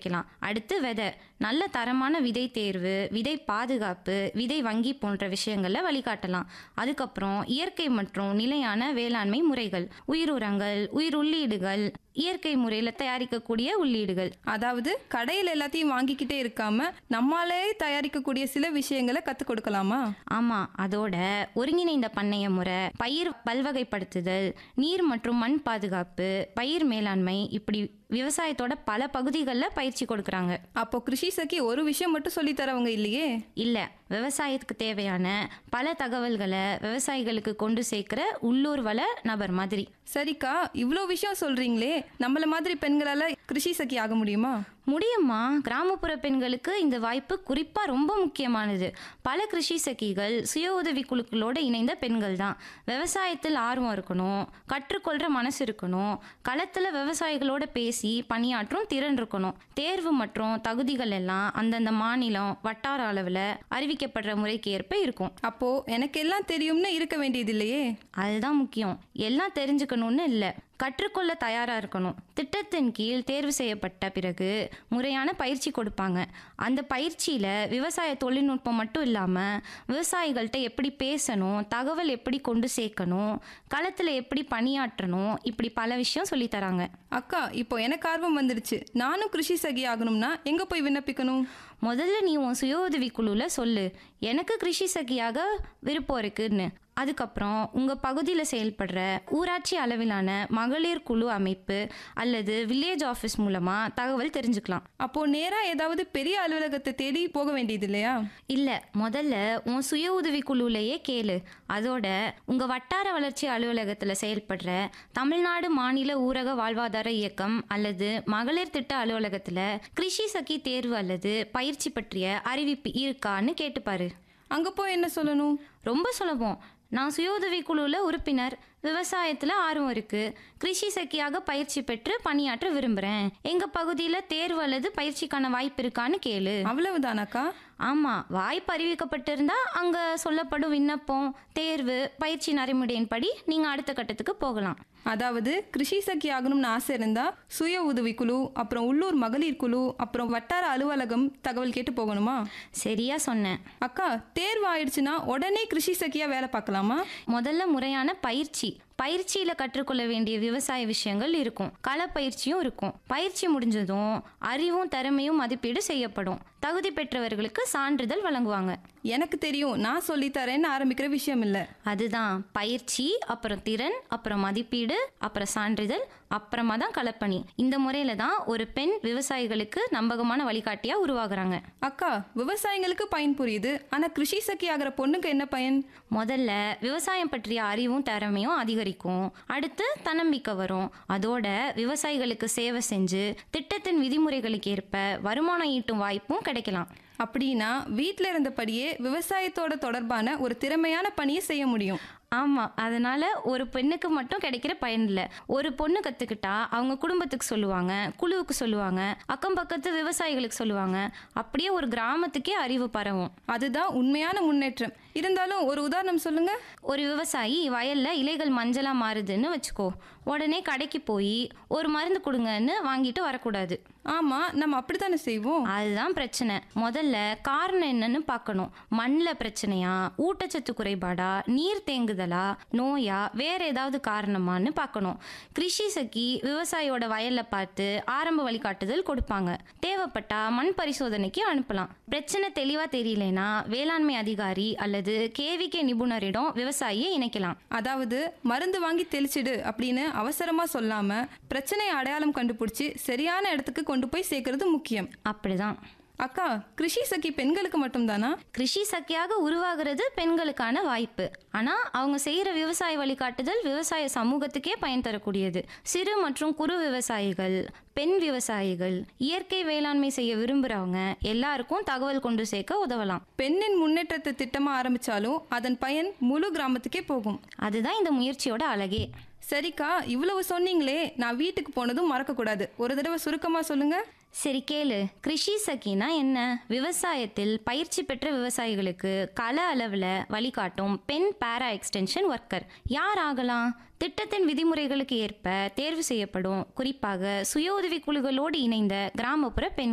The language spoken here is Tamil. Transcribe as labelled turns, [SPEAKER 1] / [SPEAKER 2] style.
[SPEAKER 1] கிடைக்கலாம் அடுத்து விதை நல்ல தரமான விதை தேர்வு விதை பாதுகாப்பு விதை வங்கி போன்ற விஷயங்கள்ல வழிகாட்டலாம் அதுக்கப்புறம் இயற்கை மற்றும் நிலையான வேளாண்மை முறைகள் உயிர் உயிர் உள்ளீடுகள் இயற்கை முறையில் தயாரிக்கக்கூடிய உள்ளீடுகள்
[SPEAKER 2] அதாவது கடையில் எல்லாத்தையும் வாங்கிக்கிட்டே இருக்காம நம்மாலே தயாரிக்கக்கூடிய சில விஷயங்களை கற்றுக் கொடுக்கலாமா
[SPEAKER 1] ஆமா அதோட ஒருங்கிணைந்த பண்ணைய முறை பயிர் பல்வகைப்படுத்துதல் நீர் மற்றும் மண் பாதுகாப்பு பயிர் மேலாண்மை இப்படி விவசாயத்தோட பல பகுதிகளில் பயிற்சி கொடுக்குறாங்க
[SPEAKER 2] அப்போ கிருஷி சகி ஒரு விஷயம் மட்டும் சொல்லித் தரவங்க இல்லையே
[SPEAKER 1] இல்ல விவசாயத்துக்கு தேவையான பல தகவல்களை விவசாயிகளுக்கு கொண்டு சேர்க்கிற உள்ளூர் வள நபர் மாதிரி
[SPEAKER 2] சரிக்கா இவ்வளோ விஷயம் சொல்றீங்களே நம்மள மாதிரி பெண்களால கிருஷி சகி ஆக முடியுமா
[SPEAKER 1] முடியுமா கிராமப்புற பெண்களுக்கு இந்த வாய்ப்பு குறிப்பா ரொம்ப முக்கியமானது பல கிருஷி சகிகள் சுய உதவி குழுக்களோட இணைந்த பெண்கள் தான் விவசாயத்தில் ஆர்வம் இருக்கணும் கற்றுக்கொள்ற மனசு இருக்கணும் களத்துல விவசாயிகளோட பேசி பணியாற்றும் திறன் இருக்கணும் தேர்வு மற்றும் தகுதிகள் எல்லாம் அந்தந்த மாநிலம் வட்டார அளவில் அறிவிக்கப்படுற முறைக்கு ஏற்ப இருக்கும்
[SPEAKER 2] அப்போ எனக்கு எல்லாம் தெரியும்னு இருக்க வேண்டியது இல்லையே
[SPEAKER 1] அதுதான் முக்கியம் எல்லாம் தெரிஞ்சுக்கணும்னு இல்லை கற்றுக்கொள்ள தயாராக இருக்கணும் திட்டத்தின் கீழ் தேர்வு செய்யப்பட்ட பிறகு முறையான பயிற்சி கொடுப்பாங்க அந்த பயிற்சியில் விவசாய தொழில்நுட்பம் மட்டும் இல்லாமல் விவசாயிகள்கிட்ட எப்படி பேசணும் தகவல் எப்படி கொண்டு சேர்க்கணும் களத்தில் எப்படி பணியாற்றணும் இப்படி பல விஷயம் சொல்லித் தராங்க
[SPEAKER 2] அக்கா இப்போ எனக்கு ஆர்வம் வந்துடுச்சு நானும் கிருஷி சகி ஆகணும்னா எங்க போய் விண்ணப்பிக்கணும்
[SPEAKER 1] முதல்ல நீ உன் சுய உதவி குழுல சொல்லு எனக்கு கிருஷி சகியாக விருப்பம் இருக்குன்னு அதுக்கப்புறம் உங்கள் பகுதியில் செயல்படுற ஊராட்சி அளவிலான மகளிர் குழு அமைப்பு அல்லது வில்லேஜ் ஆஃபீஸ் மூலமாக தகவல் தெரிஞ்சுக்கலாம்
[SPEAKER 2] அப்போ நேரா ஏதாவது பெரிய அலுவலகத்தை தேடி போக வேண்டியது இல்லையா
[SPEAKER 1] இல்லை முதல்ல உன் சுய உதவி குழுவிலேயே கேளு அதோட உங்கள் வட்டார வளர்ச்சி அலுவலகத்தில் செயல்படுற தமிழ்நாடு மாநில ஊரக வாழ்வாதார இயக்கம் அல்லது மகளிர் திட்ட அலுவலகத்தில் கிருஷி சகி தேர்வு அல்லது பயிற்சி பற்றிய அறிவிப்பு இருக்கான்னு கேட்டுப்பாரு
[SPEAKER 2] அங்க போய் என்ன சொல்லணும்
[SPEAKER 1] ரொம்ப சுலபம் நான் சுய உதவி குழுவில் உறுப்பினர் விவசாயத்தில் ஆர்வம் இருக்கு கிருஷி சக்கியாக பயிற்சி பெற்று பணியாற்ற விரும்புகிறேன் எங்கள் பகுதியில் தேர்வு அல்லது பயிற்சிக்கான வாய்ப்பு இருக்கான்னு கேளு
[SPEAKER 2] அவ்வளவுதானாக்கா
[SPEAKER 1] ஆமாம் வாய்ப்பு அறிவிக்கப்பட்டிருந்தா அங்கே சொல்லப்படும் விண்ணப்பம் தேர்வு பயிற்சி நடைமுறையின்படி நீங்கள் அடுத்த கட்டத்துக்கு போகலாம்
[SPEAKER 2] அதாவது கிருஷி சகி ஆகணும்னு ஆசை இருந்தா சுய உதவி குழு அப்புறம் உள்ளூர் மகளிர் குழு அப்புறம் வட்டார அலுவலகம் தகவல் கேட்டு போகணுமா
[SPEAKER 1] சரியா சொன்னேன்
[SPEAKER 2] அக்கா தேர்வு ஆயிடுச்சுன்னா உடனே கிருஷி சகியா வேலை பார்க்கலாமா
[SPEAKER 1] முதல்ல முறையான பயிற்சி பயிற்சியில கற்றுக்கொள்ள வேண்டிய விவசாய விஷயங்கள் இருக்கும் கள பயிற்சியும் இருக்கும் பயிற்சி முடிஞ்சதும் அறிவும் திறமையும் மதிப்பீடு செய்யப்படும் தகுதி பெற்றவர்களுக்கு சான்றிதழ் வழங்குவாங்க
[SPEAKER 2] எனக்கு தெரியும் நான் சொல்லித்தரேன்னு ஆரம்பிக்கிற விஷயம் இல்லை
[SPEAKER 1] அதுதான் பயிற்சி அப்புறம் திறன் அப்புறம் மதிப்பீடு அப்புறம் சான்றிதழ் அப்புறமா தான் களப்பணி இந்த முறையில தான் ஒரு பெண் விவசாயிகளுக்கு நம்பகமான வழிகாட்டியா உருவாகுறாங்க
[SPEAKER 2] அக்கா விவசாயிங்களுக்கு பயன் புரியுது ஆனா கிருஷி சகி ஆகிற பொண்ணுக்கு என்ன பயன்
[SPEAKER 1] முதல்ல விவசாயம் பற்றிய அறிவும் திறமையும் அதிகரிக்கும் அடுத்து தன்னம்பிக்கை வரும் அதோட விவசாயிகளுக்கு சேவை செஞ்சு திட்டத்தின் விதிமுறைகளுக்கு ஏற்ப வருமானம் ஈட்டும் வாய்ப்பும் கிடைக்கலாம்
[SPEAKER 2] அப்படின்னா வீட்டில் இருந்தபடியே விவசாயத்தோட தொடர்பான ஒரு திறமையான பணியை செய்ய முடியும்
[SPEAKER 1] ஆமாம் அதனால ஒரு பெண்ணுக்கு மட்டும் கிடைக்கிற பயன் இல்லை ஒரு பொண்ணு கற்றுக்கிட்டா அவங்க குடும்பத்துக்கு சொல்லுவாங்க குழுவுக்கு சொல்லுவாங்க அக்கம் பக்கத்து விவசாயிகளுக்கு சொல்லுவாங்க அப்படியே ஒரு கிராமத்துக்கே அறிவு பரவும்
[SPEAKER 2] அதுதான் உண்மையான முன்னேற்றம் இருந்தாலும் ஒரு உதாரணம் சொல்லுங்க
[SPEAKER 1] ஒரு விவசாயி வயல்ல இலைகள் மஞ்சளா மாறுதுன்னு வச்சுக்கோ உடனே கடைக்கு போய் ஒரு மருந்து கொடுங்கன்னு வாங்கிட்டு வரக்கூடாது
[SPEAKER 2] ஆமா நம்ம அப்படித்தானே செய்வோம்
[SPEAKER 1] அதுதான் பிரச்சனை முதல்ல காரணம் என்னன்னு பார்க்கணும் மண்ணில் பிரச்சனையா ஊட்டச்சத்து குறைபாடா நீர் தேங்குதலா நோயா வேற ஏதாவது காரணமான்னு பார்க்கணும் கிருஷி சகி விவசாயியோட வயல்ல பார்த்து ஆரம்ப வழிகாட்டுதல் கொடுப்பாங்க தேவைப்பட்டா மண் பரிசோதனைக்கு அனுப்பலாம் பிரச்சனை தெளிவா தெரியலனா வேளாண்மை அதிகாரி அல்லது கேவிகே நிபுணரிடம் விவசாயியை இணைக்கலாம்
[SPEAKER 2] அதாவது மருந்து வாங்கி தெளிச்சிடு அப்படின்னு அவசரமா சொல்லாம பிரச்சனையை அடையாளம் கண்டுபிடிச்சி சரியான இடத்துக்கு கொண்டு போய் சேர்க்கறது முக்கியம்
[SPEAKER 1] அப்படிதான்
[SPEAKER 2] அக்கா கிருஷி சகி பெண்களுக்கு மட்டும்தானா
[SPEAKER 1] கிருஷி சக்கியாக உருவாகிறது பெண்களுக்கான வாய்ப்பு ஆனால் அவங்க செய்கிற விவசாய வழிகாட்டுதல் விவசாய சமூகத்துக்கே பயன் தரக்கூடியது சிறு மற்றும் குறு விவசாயிகள் பெண் விவசாயிகள் இயற்கை வேளாண்மை செய்ய விரும்புகிறவங்க எல்லாருக்கும் தகவல் கொண்டு சேர்க்க உதவலாம்
[SPEAKER 2] பெண்ணின் முன்னேற்றத்தை திட்டமா ஆரம்பிச்சாலும் அதன் பயன் முழு கிராமத்துக்கே போகும்
[SPEAKER 1] அதுதான் இந்த முயற்சியோட அழகே
[SPEAKER 2] சரிக்கா இவ்வளவு சொன்னீங்களே நான் வீட்டுக்கு போனதும் மறக்கக்கூடாது ஒரு தடவை சுருக்கமா சொல்லுங்க
[SPEAKER 1] சரி கேளு கிருஷி சக்கினா என்ன விவசாயத்தில் பயிற்சி பெற்ற விவசாயிகளுக்கு கள அளவில் வழிகாட்டும் பெண் பேரா எக்ஸ்டென்ஷன் ஒர்க்கர் யார் ஆகலாம் திட்டத்தின் விதிமுறைகளுக்கு ஏற்ப தேர்வு செய்யப்படும் குறிப்பாக சுய உதவி குழுக்களோடு இணைந்த கிராமப்புற பெண்